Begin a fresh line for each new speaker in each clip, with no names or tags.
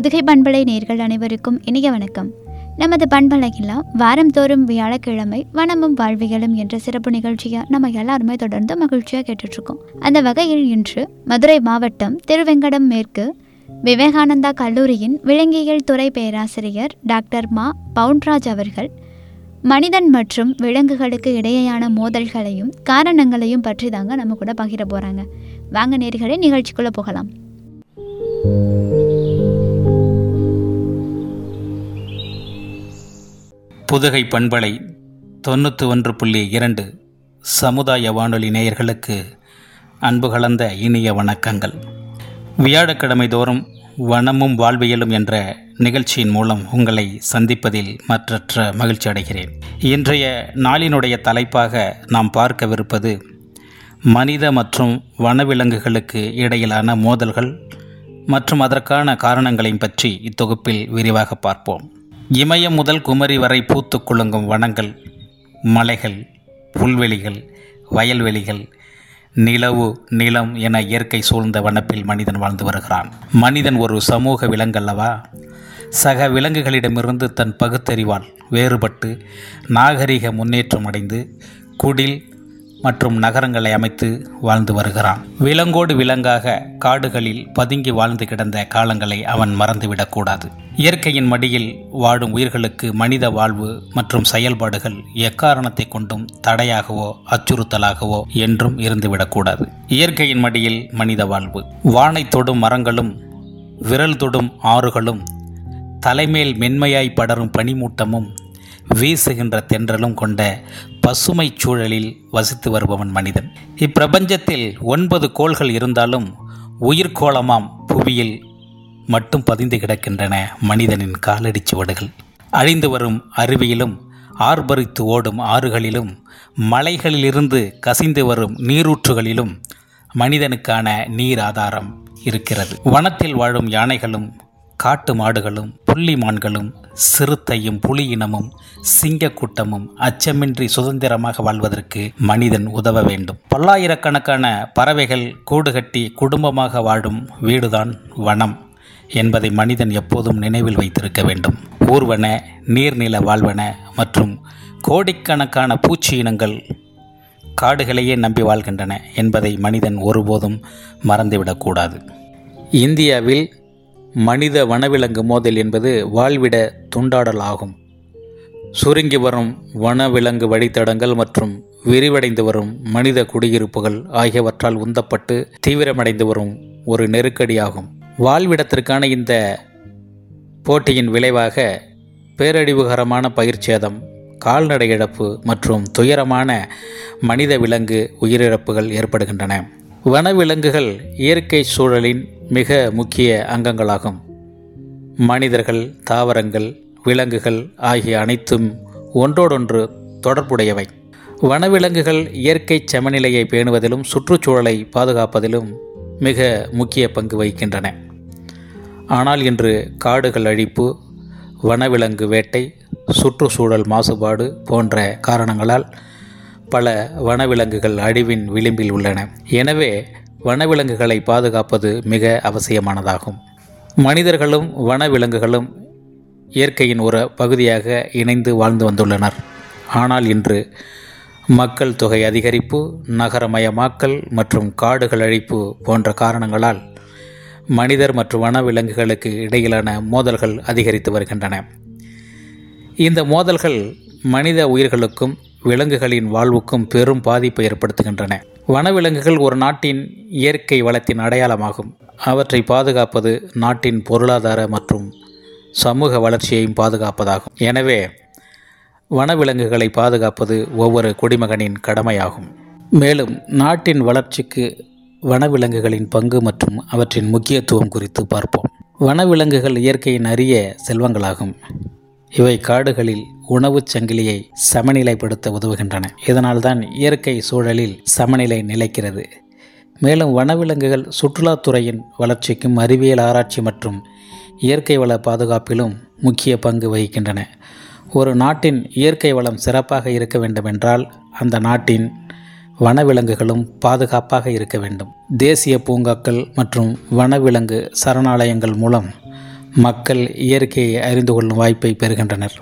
புதுகை பண்பலை நேர்கள் அனைவருக்கும் இனிய வணக்கம் நமது பண்பலையில் வாரந்தோறும் வியாழக்கிழமை வனமும் வாழ்வியலும் என்ற சிறப்பு நிகழ்ச்சியை நம்ம எல்லாருமே தொடர்ந்து மகிழ்ச்சியாக கேட்டுட்ருக்கோம் அந்த வகையில் இன்று மதுரை மாவட்டம் திருவெங்கடம் மேற்கு விவேகானந்தா கல்லூரியின் விலங்கியல் துறை பேராசிரியர் டாக்டர் மா பவுன்ராஜ் அவர்கள் மனிதன் மற்றும் விலங்குகளுக்கு இடையேயான மோதல்களையும் காரணங்களையும் பற்றி தாங்க நம்ம கூட பகிர போகிறாங்க வாங்க நேர்களே நிகழ்ச்சிக்குள்ளே போகலாம்
புதுகை பண்பலை தொண்ணூற்றி ஒன்று புள்ளி இரண்டு சமுதாய வானொலி நேயர்களுக்கு அன்பு கலந்த இனிய வணக்கங்கள் வியாழக்கிழமை தோறும் வனமும் வாழ்வியலும் என்ற நிகழ்ச்சியின் மூலம் உங்களை சந்திப்பதில் மற்றற்ற மகிழ்ச்சி அடைகிறேன் இன்றைய நாளினுடைய தலைப்பாக நாம் பார்க்கவிருப்பது மனித மற்றும் வனவிலங்குகளுக்கு இடையிலான மோதல்கள் மற்றும் அதற்கான காரணங்களையும் பற்றி இத்தொகுப்பில் விரிவாக பார்ப்போம் இமயம் முதல் குமரி வரை பூத்து குலுங்கும் வனங்கள் மலைகள் புல்வெளிகள் வயல்வெளிகள் நிலவு நிலம் என இயற்கை சூழ்ந்த வனப்பில் மனிதன் வாழ்ந்து வருகிறான் மனிதன் ஒரு சமூக விலங்கல்லவா சக விலங்குகளிடமிருந்து தன் பகுத்தறிவால் வேறுபட்டு நாகரிக முன்னேற்றம் அடைந்து குடில் மற்றும் நகரங்களை அமைத்து வாழ்ந்து வருகிறான் விலங்கோடு விலங்காக காடுகளில் பதுங்கி வாழ்ந்து கிடந்த காலங்களை அவன் மறந்துவிடக்கூடாது இயற்கையின் மடியில் வாழும் உயிர்களுக்கு மனித வாழ்வு மற்றும் செயல்பாடுகள் எக்காரணத்தை கொண்டும் தடையாகவோ அச்சுறுத்தலாகவோ என்றும் இருந்துவிடக்கூடாது இயற்கையின் மடியில் மனித வாழ்வு வானை தொடும் மரங்களும் விரல் தொடும் ஆறுகளும் தலைமேல் மென்மையாய் படரும் பனிமூட்டமும் வீசுகின்ற தென்றலும் கொண்ட பசுமை சூழலில் வசித்து வருபவன் மனிதன் இப்பிரபஞ்சத்தில் ஒன்பது கோள்கள் இருந்தாலும் உயிர்கோளமாம் புவியில் மட்டும் பதிந்து கிடக்கின்றன மனிதனின் காலடி சுவடுகள் அழிந்து வரும் அருவியிலும் ஆர்ப்பரித்து ஓடும் ஆறுகளிலும் மலைகளிலிருந்து கசிந்து வரும் நீரூற்றுகளிலும் மனிதனுக்கான நீர் ஆதாரம் இருக்கிறது வனத்தில் வாழும் யானைகளும் காட்டு மாடுகளும் புள்ளிமான்களும் சிறுத்தையும் புலியினமும் சிங்கக்கூட்டமும் அச்சமின்றி சுதந்திரமாக வாழ்வதற்கு மனிதன் உதவ வேண்டும் பல்லாயிரக்கணக்கான பறவைகள் கூடு கட்டி குடும்பமாக வாழும் வீடுதான் வனம் என்பதை மனிதன் எப்போதும் நினைவில் வைத்திருக்க வேண்டும் ஊர்வன நீர்நில வாழ்வன மற்றும் கோடிக்கணக்கான பூச்சி இனங்கள் காடுகளையே நம்பி வாழ்கின்றன என்பதை மனிதன் ஒருபோதும் மறந்துவிடக்கூடாது இந்தியாவில் மனித வனவிலங்கு மோதல் என்பது வாழ்விட துண்டாடல் ஆகும் சுருங்கி வரும் வனவிலங்கு வழித்தடங்கள் மற்றும் விரிவடைந்து வரும் மனித குடியிருப்புகள் ஆகியவற்றால் உந்தப்பட்டு தீவிரமடைந்து வரும் ஒரு நெருக்கடியாகும் வாழ்விடத்திற்கான இந்த போட்டியின் விளைவாக பேரழிவுகரமான பயிர்ச்சேதம் கால்நடை இழப்பு மற்றும் துயரமான மனித விலங்கு உயிரிழப்புகள் ஏற்படுகின்றன வனவிலங்குகள் இயற்கை சூழலின் மிக முக்கிய அங்கங்களாகும் மனிதர்கள் தாவரங்கள் விலங்குகள் ஆகிய அனைத்தும் ஒன்றோடொன்று தொடர்புடையவை வனவிலங்குகள் இயற்கை சமநிலையை பேணுவதிலும் சுற்றுச்சூழலை பாதுகாப்பதிலும் மிக முக்கிய பங்கு வகிக்கின்றன ஆனால் இன்று காடுகள் அழிப்பு வனவிலங்கு வேட்டை சுற்றுச்சூழல் மாசுபாடு போன்ற காரணங்களால் பல வனவிலங்குகள் அழிவின் விளிம்பில் உள்ளன எனவே வனவிலங்குகளை பாதுகாப்பது மிக அவசியமானதாகும் மனிதர்களும் வனவிலங்குகளும் இயற்கையின் ஒரு பகுதியாக இணைந்து வாழ்ந்து வந்துள்ளனர் ஆனால் இன்று மக்கள் தொகை அதிகரிப்பு நகரமயமாக்கல் மற்றும் காடுகள் அழிப்பு போன்ற காரணங்களால் மனிதர் மற்றும் வனவிலங்குகளுக்கு இடையிலான மோதல்கள் அதிகரித்து வருகின்றன இந்த மோதல்கள் மனித உயிர்களுக்கும் விலங்குகளின் வாழ்வுக்கும் பெரும் பாதிப்பை ஏற்படுத்துகின்றன வனவிலங்குகள் ஒரு நாட்டின் இயற்கை வளத்தின் அடையாளமாகும் அவற்றை பாதுகாப்பது நாட்டின் பொருளாதார மற்றும் சமூக வளர்ச்சியையும் பாதுகாப்பதாகும் எனவே வனவிலங்குகளை பாதுகாப்பது ஒவ்வொரு குடிமகனின் கடமையாகும் மேலும் நாட்டின் வளர்ச்சிக்கு வனவிலங்குகளின் பங்கு மற்றும் அவற்றின் முக்கியத்துவம் குறித்து பார்ப்போம் வனவிலங்குகள் இயற்கையின் அரிய செல்வங்களாகும் இவை காடுகளில் உணவுச் சங்கிலியை சமநிலைப்படுத்த உதவுகின்றன இதனால்தான் இயற்கை சூழலில் சமநிலை நிலைக்கிறது மேலும் வனவிலங்குகள் சுற்றுலாத்துறையின் வளர்ச்சிக்கும் அறிவியல் ஆராய்ச்சி மற்றும் இயற்கை வள பாதுகாப்பிலும் முக்கிய பங்கு வகிக்கின்றன ஒரு நாட்டின் இயற்கை வளம் சிறப்பாக இருக்க வேண்டுமென்றால் அந்த நாட்டின் வனவிலங்குகளும் பாதுகாப்பாக இருக்க வேண்டும் தேசிய பூங்காக்கள் மற்றும் வனவிலங்கு சரணாலயங்கள் மூலம் மக்கள் இயற்கையை அறிந்து கொள்ளும் வாய்ப்பை பெறுகின்றனர்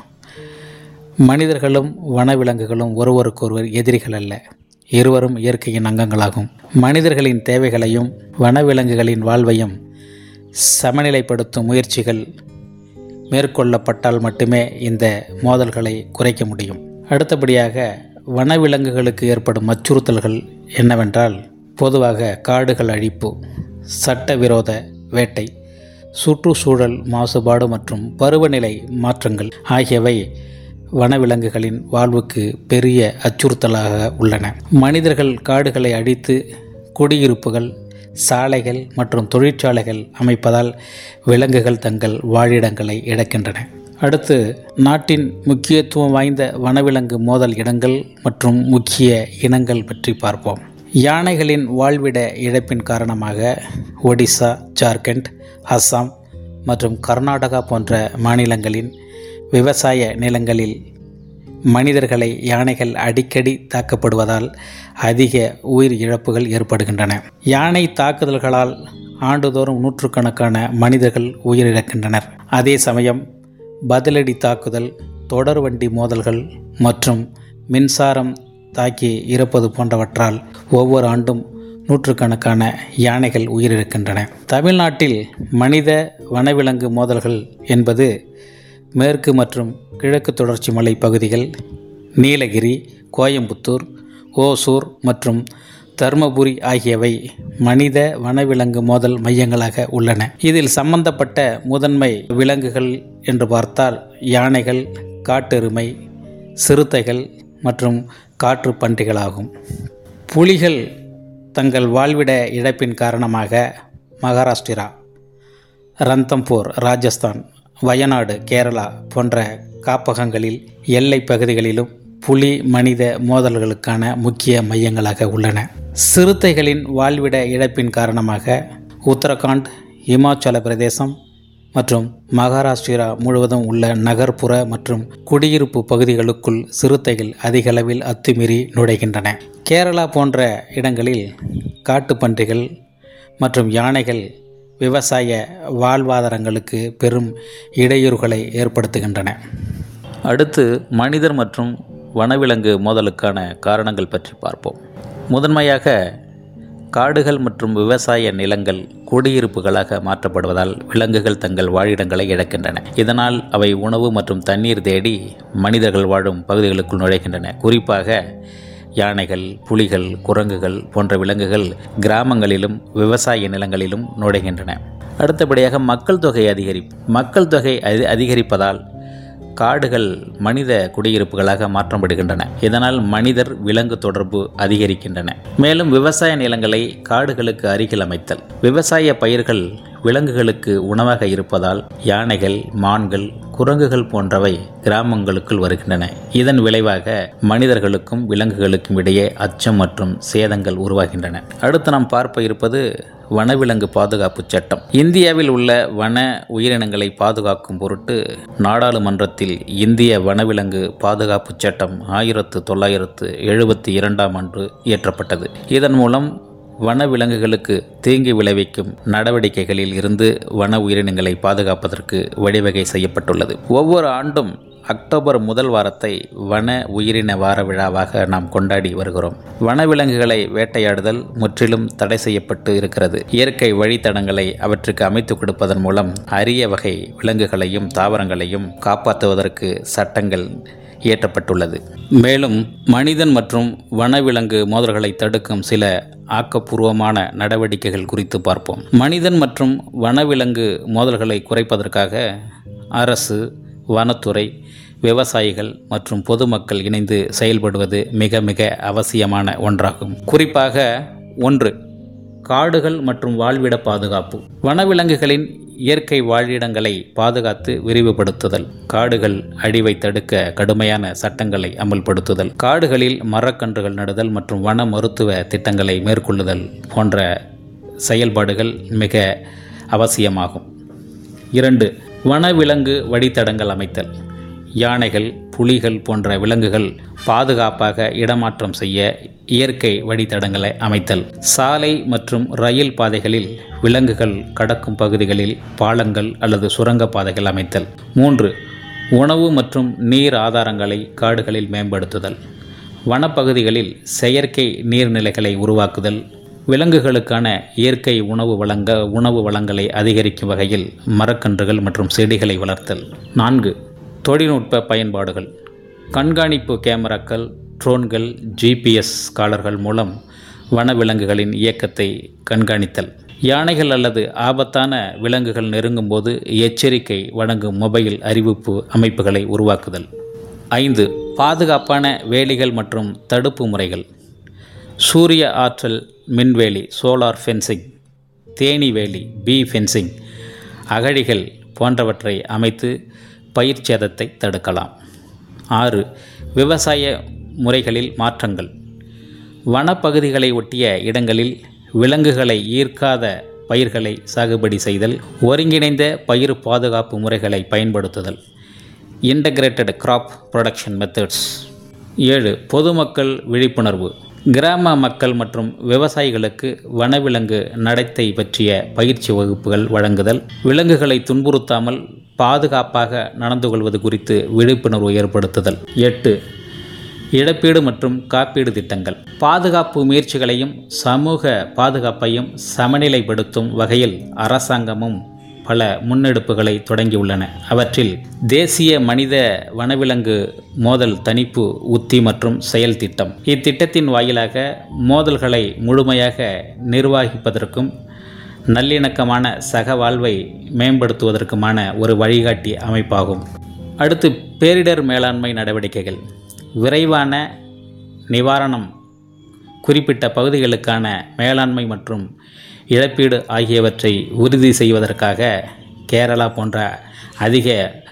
மனிதர்களும் வனவிலங்குகளும் ஒருவருக்கொருவர் எதிரிகள் அல்ல இருவரும் இயற்கையின் அங்கங்களாகும் மனிதர்களின் தேவைகளையும் வனவிலங்குகளின் வாழ்வையும் சமநிலைப்படுத்தும் முயற்சிகள் மேற்கொள்ளப்பட்டால் மட்டுமே இந்த மோதல்களை குறைக்க முடியும் அடுத்தபடியாக வனவிலங்குகளுக்கு ஏற்படும் அச்சுறுத்தல்கள் என்னவென்றால் பொதுவாக காடுகள் அழிப்பு சட்டவிரோத வேட்டை சுற்றுச்சூழல் மாசுபாடு மற்றும் பருவநிலை மாற்றங்கள் ஆகியவை வனவிலங்குகளின் வாழ்வுக்கு பெரிய அச்சுறுத்தலாக உள்ளன மனிதர்கள் காடுகளை அழித்து குடியிருப்புகள் சாலைகள் மற்றும் தொழிற்சாலைகள் அமைப்பதால் விலங்குகள் தங்கள் வாழிடங்களை இழக்கின்றன அடுத்து நாட்டின் முக்கியத்துவம் வாய்ந்த வனவிலங்கு மோதல் இடங்கள் மற்றும் முக்கிய இனங்கள் பற்றி பார்ப்போம் யானைகளின் வாழ்விட இழப்பின் காரணமாக ஒடிசா ஜார்க்கண்ட் அஸ்ஸாம் மற்றும் கர்நாடகா போன்ற மாநிலங்களின் விவசாய நிலங்களில் மனிதர்களை யானைகள் அடிக்கடி தாக்கப்படுவதால் அதிக உயிர் இழப்புகள் ஏற்படுகின்றன யானை தாக்குதல்களால் ஆண்டுதோறும் நூற்றுக்கணக்கான மனிதர்கள் உயிரிழக்கின்றனர் அதே சமயம் பதிலடி தாக்குதல் தொடர்வண்டி மோதல்கள் மற்றும் மின்சாரம் தாக்கி இறப்பது போன்றவற்றால் ஒவ்வொரு ஆண்டும் நூற்றுக்கணக்கான யானைகள் உயிரிழக்கின்றன தமிழ்நாட்டில் மனித வனவிலங்கு மோதல்கள் என்பது மேற்கு மற்றும் கிழக்கு தொடர்ச்சி மலை பகுதிகள் நீலகிரி கோயம்புத்தூர் ஓசூர் மற்றும் தருமபுரி ஆகியவை மனித வனவிலங்கு மோதல் மையங்களாக உள்ளன இதில் சம்பந்தப்பட்ட முதன்மை விலங்குகள் என்று பார்த்தால் யானைகள் காட்டெருமை சிறுத்தைகள் மற்றும் காற்று பன்றிகளாகும் புலிகள் தங்கள் வாழ்விட இழப்பின் காரணமாக மகாராஷ்டிரா ரந்தம்பூர் ராஜஸ்தான் வயநாடு கேரளா போன்ற காப்பகங்களில் எல்லை பகுதிகளிலும் புலி மனித மோதல்களுக்கான முக்கிய மையங்களாக உள்ளன சிறுத்தைகளின் வாழ்விட இழப்பின் காரணமாக உத்தரகாண்ட் இமாச்சல பிரதேசம் மற்றும் மகாராஷ்டிரா முழுவதும் உள்ள நகர்ப்புற மற்றும் குடியிருப்பு பகுதிகளுக்குள் சிறுத்தைகள் அதிகளவில் அத்துமீறி நுழைகின்றன கேரளா போன்ற இடங்களில் காட்டுப்பன்றிகள் மற்றும் யானைகள் விவசாய வாழ்வாதாரங்களுக்கு பெரும் இடையூறுகளை ஏற்படுத்துகின்றன அடுத்து மனிதர் மற்றும் வனவிலங்கு மோதலுக்கான காரணங்கள் பற்றி பார்ப்போம் முதன்மையாக காடுகள் மற்றும் விவசாய நிலங்கள் குடியிருப்புகளாக மாற்றப்படுவதால் விலங்குகள் தங்கள் வாழிடங்களை இழக்கின்றன இதனால் அவை உணவு மற்றும் தண்ணீர் தேடி மனிதர்கள் வாழும் பகுதிகளுக்குள் நுழைகின்றன குறிப்பாக யானைகள் புலிகள் குரங்குகள் போன்ற விலங்குகள் கிராமங்களிலும் விவசாய நிலங்களிலும் நுழைகின்றன அடுத்தபடியாக மக்கள் தொகை அதிகரிப்பு மக்கள் தொகை அதி அதிகரிப்பதால் காடுகள் மனித குடியிருப்புகளாக மாற்றப்படுகின்றன இதனால் மனிதர் விலங்கு தொடர்பு அதிகரிக்கின்றன மேலும் விவசாய நிலங்களை காடுகளுக்கு அருகில் அமைத்தல் விவசாய பயிர்கள் விலங்குகளுக்கு உணவாக இருப்பதால் யானைகள் மான்கள் குரங்குகள் போன்றவை கிராமங்களுக்குள் வருகின்றன இதன் விளைவாக மனிதர்களுக்கும் விலங்குகளுக்கும் இடையே அச்சம் மற்றும் சேதங்கள் உருவாகின்றன அடுத்து நாம் பார்ப்ப இருப்பது வனவிலங்கு பாதுகாப்பு சட்டம் இந்தியாவில் உள்ள வன உயிரினங்களை பாதுகாக்கும் பொருட்டு நாடாளுமன்றத்தில் இந்திய வனவிலங்கு பாதுகாப்பு சட்டம் ஆயிரத்து தொள்ளாயிரத்து எழுபத்தி இரண்டாம் ஆண்டு இயற்றப்பட்டது இதன் மூலம் வனவிலங்குகளுக்கு தீங்கு விளைவிக்கும் நடவடிக்கைகளில் இருந்து வன உயிரினங்களை பாதுகாப்பதற்கு வழிவகை செய்யப்பட்டுள்ளது ஒவ்வொரு ஆண்டும் அக்டோபர் முதல் வாரத்தை வன உயிரின வார விழாவாக நாம் கொண்டாடி வருகிறோம் வனவிலங்குகளை வேட்டையாடுதல் முற்றிலும் தடை செய்யப்பட்டு இருக்கிறது இயற்கை வழித்தடங்களை அவற்றுக்கு அமைத்து கொடுப்பதன் மூலம் அரிய வகை விலங்குகளையும் தாவரங்களையும் காப்பாற்றுவதற்கு சட்டங்கள் இயற்றப்பட்டுள்ளது மேலும் மனிதன் மற்றும் வனவிலங்கு மோதல்களை தடுக்கும் சில ஆக்கப்பூர்வமான நடவடிக்கைகள் குறித்து பார்ப்போம் மனிதன் மற்றும் வனவிலங்கு மோதல்களை குறைப்பதற்காக அரசு வனத்துறை விவசாயிகள் மற்றும் பொதுமக்கள் இணைந்து செயல்படுவது மிக மிக அவசியமான ஒன்றாகும் குறிப்பாக ஒன்று காடுகள் மற்றும் வாழ்விட பாதுகாப்பு வனவிலங்குகளின் இயற்கை வாழிடங்களை பாதுகாத்து விரிவுபடுத்துதல் காடுகள் அழிவை தடுக்க கடுமையான சட்டங்களை அமல்படுத்துதல் காடுகளில் மரக்கன்றுகள் நடுதல் மற்றும் வன மருத்துவ திட்டங்களை மேற்கொள்ளுதல் போன்ற செயல்பாடுகள் மிக அவசியமாகும் இரண்டு வனவிலங்கு வழித்தடங்கள் அமைத்தல் யானைகள் புலிகள் போன்ற விலங்குகள் பாதுகாப்பாக இடமாற்றம் செய்ய இயற்கை வழித்தடங்களை அமைத்தல் சாலை மற்றும் ரயில் பாதைகளில் விலங்குகள் கடக்கும் பகுதிகளில் பாலங்கள் அல்லது சுரங்க பாதைகள் அமைத்தல் மூன்று உணவு மற்றும் நீர் ஆதாரங்களை காடுகளில் மேம்படுத்துதல் வனப்பகுதிகளில் செயற்கை நீர்நிலைகளை உருவாக்குதல் விலங்குகளுக்கான இயற்கை உணவு வழங்க உணவு வளங்களை அதிகரிக்கும் வகையில் மரக்கன்றுகள் மற்றும் செடிகளை வளர்த்தல் நான்கு தொழில்நுட்ப பயன்பாடுகள் கண்காணிப்பு கேமராக்கள் ட்ரோன்கள் ஜிபிஎஸ் ஸ்காலர்கள் மூலம் வனவிலங்குகளின் இயக்கத்தை கண்காணித்தல் யானைகள் அல்லது ஆபத்தான விலங்குகள் நெருங்கும்போது எச்சரிக்கை வழங்கும் மொபைல் அறிவிப்பு அமைப்புகளை உருவாக்குதல் ஐந்து பாதுகாப்பான வேலிகள் மற்றும் தடுப்பு முறைகள் சூரிய ஆற்றல் மின்வேலி சோலார் ஃபென்சிங் தேனி வேலி பீ ஃபென்சிங் அகழிகள் போன்றவற்றை அமைத்து பயிர் சேதத்தை தடுக்கலாம் ஆறு விவசாய முறைகளில் மாற்றங்கள் வனப்பகுதிகளை ஒட்டிய இடங்களில் விலங்குகளை ஈர்க்காத பயிர்களை சாகுபடி செய்தல் ஒருங்கிணைந்த பயிர் பாதுகாப்பு முறைகளை பயன்படுத்துதல் இன்டகிரேட்டட் கிராப் ப்ரொடக்ஷன் மெத்தட்ஸ் ஏழு பொதுமக்கள் விழிப்புணர்வு கிராம மக்கள் மற்றும் விவசாயிகளுக்கு வனவிலங்கு நடத்தை பற்றிய பயிற்சி வகுப்புகள் வழங்குதல் விலங்குகளை துன்புறுத்தாமல் பாதுகாப்பாக நடந்து கொள்வது குறித்து விழிப்புணர்வு ஏற்படுத்துதல் எட்டு இழப்பீடு மற்றும் காப்பீடு திட்டங்கள் பாதுகாப்பு முயற்சிகளையும் சமூக பாதுகாப்பையும் சமநிலைப்படுத்தும் வகையில் அரசாங்கமும் பல முன்னெடுப்புகளை தொடங்கியுள்ளன அவற்றில் தேசிய மனித வனவிலங்கு மோதல் தணிப்பு உத்தி மற்றும் செயல் திட்டம் இத்திட்டத்தின் வாயிலாக மோதல்களை முழுமையாக நிர்வகிப்பதற்கும் நல்லிணக்கமான சக வாழ்வை மேம்படுத்துவதற்குமான ஒரு வழிகாட்டி அமைப்பாகும் அடுத்து பேரிடர் மேலாண்மை நடவடிக்கைகள் விரைவான நிவாரணம் குறிப்பிட்ட பகுதிகளுக்கான மேலாண்மை மற்றும் இழப்பீடு ஆகியவற்றை உறுதி செய்வதற்காக கேரளா போன்ற அதிக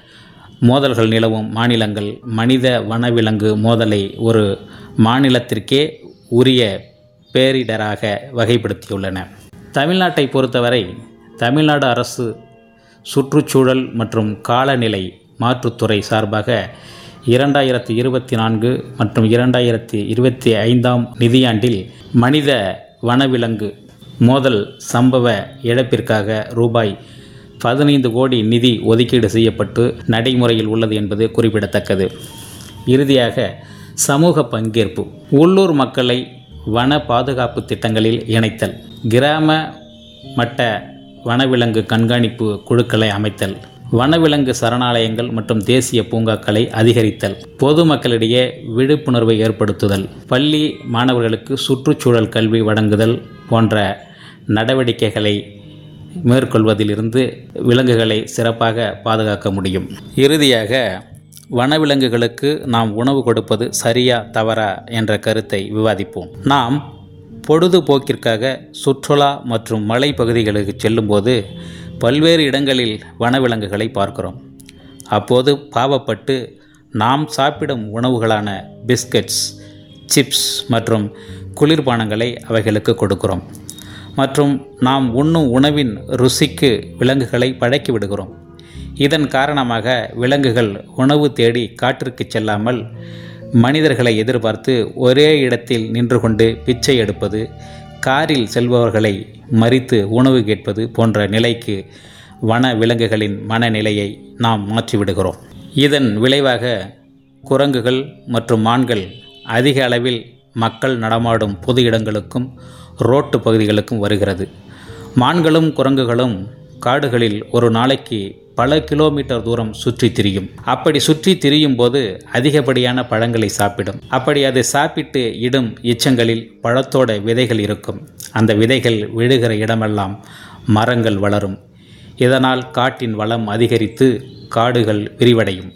மோதல்கள் நிலவும் மாநிலங்கள் மனித வனவிலங்கு மோதலை ஒரு மாநிலத்திற்கே உரிய பேரிடராக வகைப்படுத்தியுள்ளன தமிழ்நாட்டை பொறுத்தவரை தமிழ்நாடு அரசு சுற்றுச்சூழல் மற்றும் காலநிலை மாற்றுத்துறை சார்பாக இரண்டாயிரத்தி இருபத்தி நான்கு மற்றும் இரண்டாயிரத்தி இருபத்தி ஐந்தாம் நிதியாண்டில் மனித வனவிலங்கு மோதல் சம்பவ இழப்பிற்காக ரூபாய் பதினைந்து கோடி நிதி ஒதுக்கீடு செய்யப்பட்டு நடைமுறையில் உள்ளது என்பது குறிப்பிடத்தக்கது இறுதியாக சமூக பங்கேற்பு உள்ளூர் மக்களை வன பாதுகாப்பு திட்டங்களில் இணைத்தல் கிராம மட்ட வனவிலங்கு கண்காணிப்பு குழுக்களை அமைத்தல் வனவிலங்கு சரணாலயங்கள் மற்றும் தேசிய பூங்காக்களை அதிகரித்தல் பொதுமக்களிடையே விழிப்புணர்வை ஏற்படுத்துதல் பள்ளி மாணவர்களுக்கு சுற்றுச்சூழல் கல்வி வழங்குதல் போன்ற நடவடிக்கைகளை மேற்கொள்வதிலிருந்து விலங்குகளை சிறப்பாக பாதுகாக்க முடியும் இறுதியாக வனவிலங்குகளுக்கு நாம் உணவு கொடுப்பது சரியா தவறா என்ற கருத்தை விவாதிப்போம் நாம் பொழுதுபோக்கிற்காக சுற்றுலா மற்றும் மலைப்பகுதிகளுக்கு செல்லும்போது பல்வேறு இடங்களில் வனவிலங்குகளை பார்க்கிறோம் அப்போது பாவப்பட்டு நாம் சாப்பிடும் உணவுகளான பிஸ்கட்ஸ் சிப்ஸ் மற்றும் குளிர்பானங்களை அவைகளுக்கு கொடுக்கிறோம் மற்றும் நாம் உண்ணும் உணவின் ருசிக்கு விலங்குகளை பழக்கி விடுகிறோம் இதன் காரணமாக விலங்குகள் உணவு தேடி காட்டிற்கு செல்லாமல் மனிதர்களை எதிர்பார்த்து ஒரே இடத்தில் நின்று கொண்டு பிச்சை எடுப்பது காரில் செல்பவர்களை மறித்து உணவு கேட்பது போன்ற நிலைக்கு வன விலங்குகளின் மனநிலையை நாம் மாற்றிவிடுகிறோம் இதன் விளைவாக குரங்குகள் மற்றும் மான்கள் அதிக அளவில் மக்கள் நடமாடும் பொது இடங்களுக்கும் ரோட்டு பகுதிகளுக்கும் வருகிறது மான்களும் குரங்குகளும் காடுகளில் ஒரு நாளைக்கு பல கிலோமீட்டர் தூரம் சுற்றி திரியும் அப்படி சுற்றி திரியும் போது அதிகப்படியான பழங்களை சாப்பிடும் அப்படி அது சாப்பிட்டு இடும் எச்சங்களில் பழத்தோட விதைகள் இருக்கும் அந்த விதைகள் விழுகிற இடமெல்லாம் மரங்கள் வளரும் இதனால் காட்டின் வளம் அதிகரித்து காடுகள் விரிவடையும்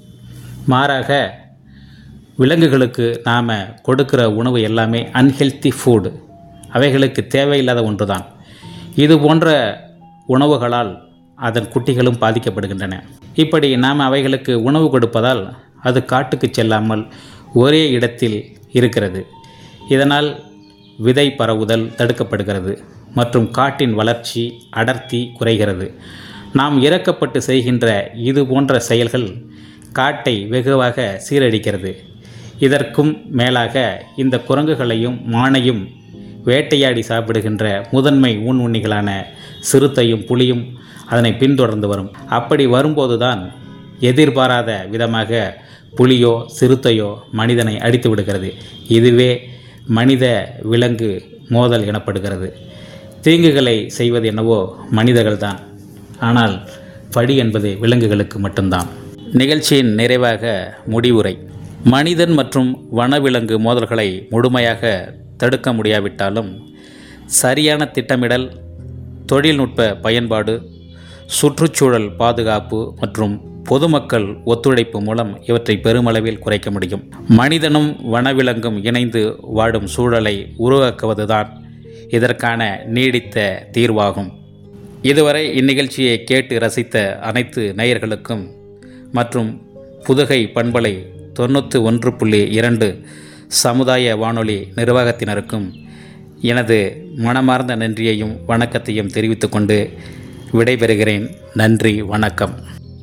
மாறாக விலங்குகளுக்கு நாம் கொடுக்கிற உணவு எல்லாமே அன்ஹெல்த்தி ஃபுட் அவைகளுக்கு தேவையில்லாத ஒன்றுதான் இது போன்ற உணவுகளால் அதன் குட்டிகளும் பாதிக்கப்படுகின்றன இப்படி நாம் அவைகளுக்கு உணவு கொடுப்பதால் அது காட்டுக்கு செல்லாமல் ஒரே இடத்தில் இருக்கிறது இதனால் விதை பரவுதல் தடுக்கப்படுகிறது மற்றும் காட்டின் வளர்ச்சி அடர்த்தி குறைகிறது நாம் இறக்கப்பட்டு செய்கின்ற இது போன்ற செயல்கள் காட்டை வெகுவாக சீரழிக்கிறது இதற்கும் மேலாக இந்த குரங்குகளையும் மானையும் வேட்டையாடி சாப்பிடுகின்ற முதன்மை ஊன் உண்ணிகளான சிறுத்தையும் புலியும் அதனை பின்தொடர்ந்து வரும் அப்படி வரும்போதுதான் எதிர்பாராத விதமாக புலியோ சிறுத்தையோ மனிதனை அடித்து விடுகிறது இதுவே மனித விலங்கு மோதல் எனப்படுகிறது தீங்குகளை செய்வது என்னவோ மனிதர்கள்தான் ஆனால் படி என்பது விலங்குகளுக்கு மட்டும்தான் நிகழ்ச்சியின் நிறைவாக முடிவுரை மனிதன் மற்றும் வனவிலங்கு மோதல்களை முழுமையாக தடுக்க முடியாவிட்டாலும் சரியான திட்டமிடல் தொழில்நுட்ப பயன்பாடு சுற்றுச்சூழல் பாதுகாப்பு மற்றும் பொதுமக்கள் ஒத்துழைப்பு மூலம் இவற்றை பெருமளவில் குறைக்க முடியும் மனிதனும் வனவிலங்கும் இணைந்து வாடும் சூழலை உருவாக்குவதுதான் இதற்கான நீடித்த தீர்வாகும் இதுவரை இந்நிகழ்ச்சியை கேட்டு ரசித்த அனைத்து நேயர்களுக்கும் மற்றும் புதுகை பண்பலை தொண்ணூற்றி ஒன்று புள்ளி இரண்டு சமுதாய வானொலி நிர்வாகத்தினருக்கும் எனது மனமார்ந்த நன்றியையும் வணக்கத்தையும் தெரிவித்துக்கொண்டு விடைபெறுகிறேன் நன்றி வணக்கம்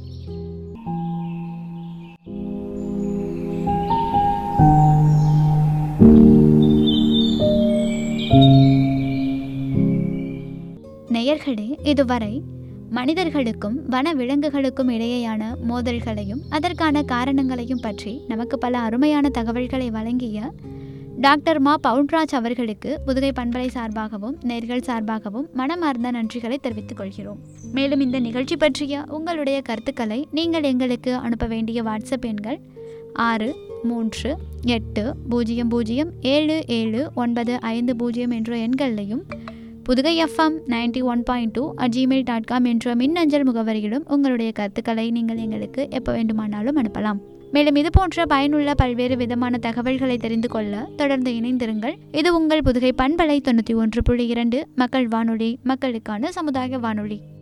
நேயர்களே இதுவரை மனிதர்களுக்கும் வன விலங்குகளுக்கும் இடையேயான மோதல்களையும் அதற்கான காரணங்களையும் பற்றி நமக்கு பல அருமையான தகவல்களை வழங்கிய டாக்டர் மா பவுன்ராஜ் அவர்களுக்கு புதுகை பண்பலை சார்பாகவும் நேர்கள் சார்பாகவும் மனமார்ந்த நன்றிகளை தெரிவித்துக் கொள்கிறோம் மேலும் இந்த நிகழ்ச்சி பற்றிய உங்களுடைய கருத்துக்களை நீங்கள் எங்களுக்கு அனுப்ப வேண்டிய வாட்ஸ்அப் எண்கள் ஆறு மூன்று எட்டு பூஜ்ஜியம் பூஜ்ஜியம் ஏழு ஏழு ஒன்பது ஐந்து பூஜ்ஜியம் என்ற எண்களையும் Pudugai FM ninety one point two at Gmail dot com என்ற மின்னஞ்சல் முகவரியிலும் உங்களுடைய கருத்துக்களை நீங்கள் எங்களுக்கு எப்போ வேண்டுமானாலும் அனுப்பலாம் மேலும் இது போன்ற பயனுள்ள பல்வேறு விதமான தகவல்களை தெரிந்து கொள்ள தொடர்ந்து இணைந்திருங்கள் இது உங்கள் புதுகை பண்பலை தொண்ணூற்றி ஒன்று புள்ளி இரண்டு மக்கள் வானொலி மக்களுக்கான சமுதாய வானொலி